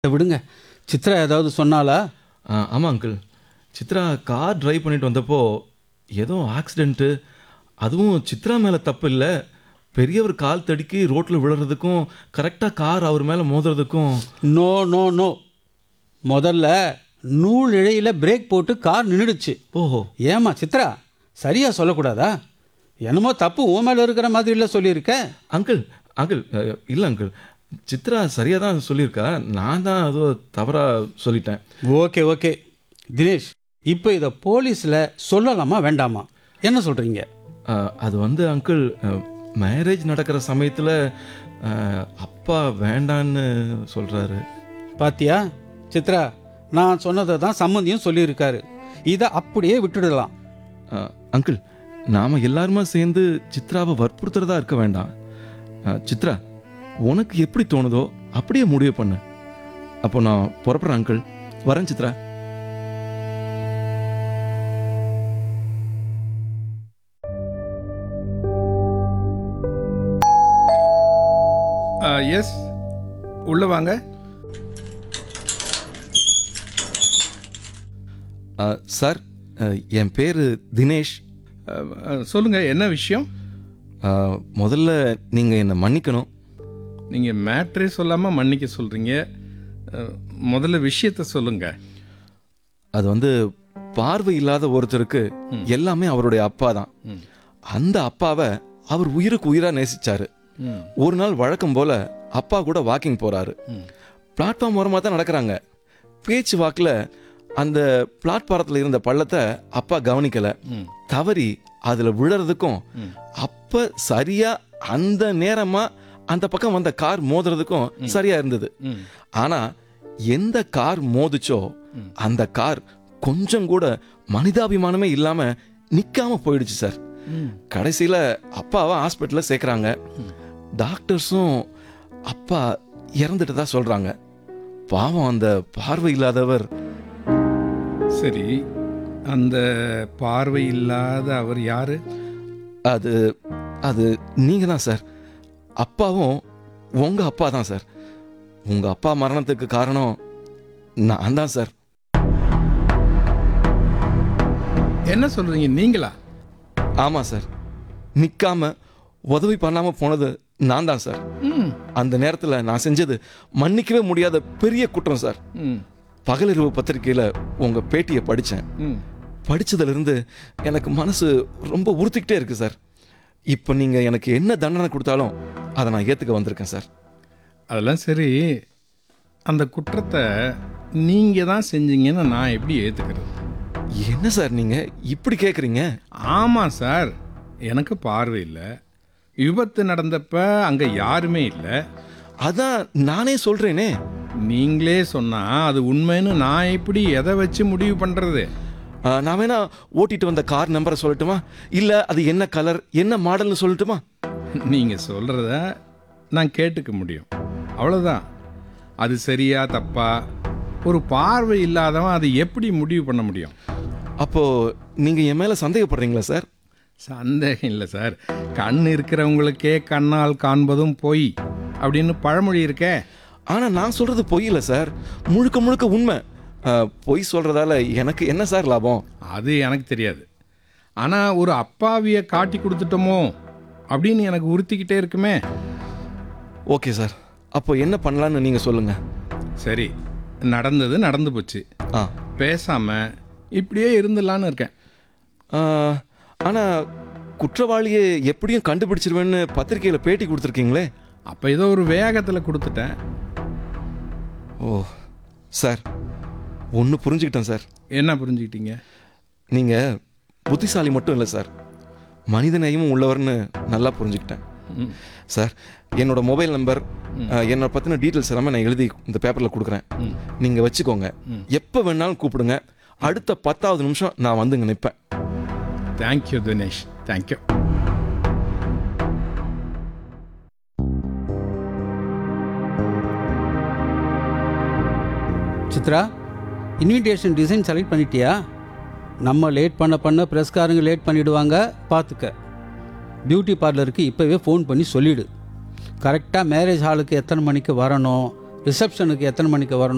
விடுங்க சித்ரா ஏதாவது சொன்னாலா ஆ ஆமாம் அங்கிள் சித்ரா கார் டிரைவ் பண்ணிட்டு வந்தப்போ ஏதோ ஆக்சிடெண்ட்டு அதுவும் சித்ரா மேலே தப்பு இல்லை பெரியவர் கால் தடுக்கி ரோட்டில் விழுறதுக்கும் கரெக்டாக கார் அவர் மேலே மோதுறதுக்கும் நோ நோ நோ முதல்ல நூல் இழையில் பிரேக் போட்டு கார் நின்றுடுச்சு ஓஹோ ஏமா சித்ரா சரியா சொல்லக்கூடாதா என்னமோ தப்பு உன் மேலே இருக்கிற மாதிரி இல்லை சொல்லியிருக்க அங்கிள் அங்கிள் அஹ், இல்லை அங்கிள் சித்ரா சரியாக தான் சொல்லியிருக்கா நான் தான் ஏதோ தவறாக சொல்லிட்டேன் ஓகே ஓகே தினேஷ் இப்போ இதை போலீஸில் சொல்லலாமா வேண்டாமா என்ன சொல்கிறீங்க அஹ், அது வந்து அங்கிள் மேரேஜ் நடக்கிற சமயத்தில் அப்பா வேண்டான்னு சொல்கிறாரு பாத்தியா சித்ரா நான் சொன்னதை தான் சம்மந்தியும் சொல்லியிருக்காரு இதை அப்படியே விட்டுடலாம் அங்கிள் நாம் எல்லாருமா சேர்ந்து சித்ராவை வற்புறுத்துறதா இருக்க வேண்டாம் அஹ், சித்ரா உனக்கு எப்படி தோணுதோ அப்படியே முடிவு பண்ணு அப்போ நான் புறப்படுறேன் அங்கிள் வரேன் சித்ரா எஸ் உள்ள வாங்க அஹ், சார் அஹ், என் பேர் தினேஷ் அஹ், அஹ், சொல்லுங்க என்ன விஷயம் அஹ், முதல்ல நீங்கள் என்னை மன்னிக்கணும் நீங்க மேட்ரே சொல்லாம மன்னிக்க சொல்றீங்க அஹ், முதல்ல விஷயத்த சொல்லுங்க அது வந்து பார்வை இல்லாத ஒருத்தருக்கு எல்லாமே அவருடைய அப்பா தான் அந்த அப்பாவை அவர் உயிருக்கு உயிராக நேசிச்சாரு ம். ஒரு நாள் வழக்கம் போல அப்பா கூட வாக்கிங் போறாரு ம். பிளாட்ஃபார்ம் ஓரமாக தான் நடக்கிறாங்க பேச்சு வாக்கில் அந்த பிளாட்பாரத்தில் இருந்த பள்ளத்தை அப்பா கவனிக்கல ம். தவறி அதில் விழறதுக்கும் அப்ப சரியா அந்த நேரமா அந்த பக்கம் வந்த கார் மோதுறதுக்கும் சரியா இருந்தது ம். ஆனா எந்த கார் மோதுச்சோ அந்த கார் கொஞ்சம் கூட மனிதாபிமானமே இல்லாம நிக்காம போயிடுச்சு சார் ம். கடைசியில அப்பாவை ஹாஸ்பிட்டல்ல சேர்க்கறாங்க டாக்டர்ஸும் அப்பா இறந்துட்டு தான் சொல்றாங்க பாவம் அந்த பார்வை இல்லாதவர் சரி அந்த பார்வை இல்லாத அவர் யாரு அது அது நீங்க தான் சார் அப்பாவும் உங்க அப்பா தான் சார் உங்க அப்பா மரணத்துக்கு காரணம் நான் தான் சார் என்ன சொல்றீங்க நீங்களா ஆமா சார் நிக்காம உதவி பண்ணாம போனது நான் தான் சார் ம். அந்த நேரத்துல நான் செஞ்சது மன்னிக்கவே முடியாத பெரிய குற்றம் சார் ம். பகலிரவு பத்திரிக்கையில உங்க பேட்டியை படிச்சேன் ம். படிச்சதுல இருந்து எனக்கு மனசு ரொம்ப உறுத்திக்கிட்டே இருக்கு சார் இப்போ நீங்க எனக்கு என்ன தண்டனை கொடுத்தாலும் அதை நான் ஏத்துக்க வந்திருக்கேன் சார் அதெல்லாம் சரி அந்த குற்றத்தை நீங்க தான் செஞ்சீங்கன்னு நான் எப்படி ஏத்துக்கிறது என்ன சார் நீங்க இப்படி கேக்குறீங்க ஆமாம் சார் எனக்கு பார்வை இல்லை விபத்து நடந்தப்ப அங்கே யாருமே இல்லை அதான் நானே சொல்றேனே நீங்களே சொன்னா அது உண்மைன்னு நான் எப்படி எதை வச்சு முடிவு பண்ணுறது ஆ, நான் வேணா ஓட்டிட்டு வந்த கார் நம்பரை சொல்லட்டுமா இல்ல அது என்ன கலர் என்ன மாடல்னு சொல்லட்டுமா நீங்கள் சொல்கிறத நான் கேட்டுக்க முடியும் அவ்வளோதான் அது சரியா தப்பா ஒரு பார்வை இல்லாதவன் அதை எப்படி முடிவு பண்ண முடியும் அப்போ நீங்க என் மேல சந்தேகப்படுறீங்களா சார் சந்தேகம் இல்லை சார் கண் இருக்கிறவங்களுக்கே கண்ணால் காண்பதும் பொய் அப்படின்னு பழமொழி இருக்கே ஆனா நான் சொல்றது பொய் இல்ல சார் முழுக்க முழுக்க உண்மை ஆ, பொய் சொல்றதால எனக்கு என்ன சார் லாபம் அது எனக்கு தெரியாது ஆனால் ஒரு அப்பாவியை காட்டி கொடுத்துட்டோமோ அப்படின்னு எனக்கு உறுத்திக்கிட்டே இருக்குமே ஓகே சார் அப்போ என்ன பண்ணலான்னு நீங்க சொல்லுங்க சரி நடந்தது நடந்து போச்சு ஆ பேசாம இப்படியே இருந்துடலான்னு இருக்கேன் ஆ, ஆனா குற்றவாளியை எப்படியும் கண்டுபிடிச்சிருவேன்னு பத்திரிக்கையில பேட்டி கொடுத்துருக்கீங்களே அப்போ ஏதோ ஒரு வேகத்தில் கொடுத்துட்டேன் ஓ சார் ஒன்று புரிஞ்சுக்கிட்டேன் சார் என்ன புரிஞ்சுக்கிட்டீங்க நீங்க புத்திசாலி மட்டும் இல்லை சார் மனிதநேயமும் உள்ளவர்னு நல்லா புரிஞ்சுக்கிட்டேன் ம். சார் என்னோட மொபைல் நம்பர் அஹ், என்னோட பற்றின டீட்டெயில்ஸ் எல்லாமே நான் எழுதி இந்த பேப்பரில் கொடுக்குறேன் ம். நீங்கள் வச்சுக்கோங்க எப்போ வேணாலும் கூப்பிடுங்க அடுத்த பத்தாவது நிமிஷம் நான் வந்துங்க நிற்பேன் thank you Dinesh thank you Chitra invitation design select பண்ணிட்டியா நம்ம லேட் பண்ண பண்ண ப்ரெஸ்காரங்க லேட் பண்ணிடுவாங்க பார்த்துக்க பியூட்டி பார்லருக்கு இப்போவே ஃபோன் பண்ணி சொல்லிடு கரெக்டாக மேரேஜ் ஹாலுக்கு எத்தனை மணிக்கு வரணும் ரிசப்ஷனுக்கு எத்தனை மணிக்கு வரணும்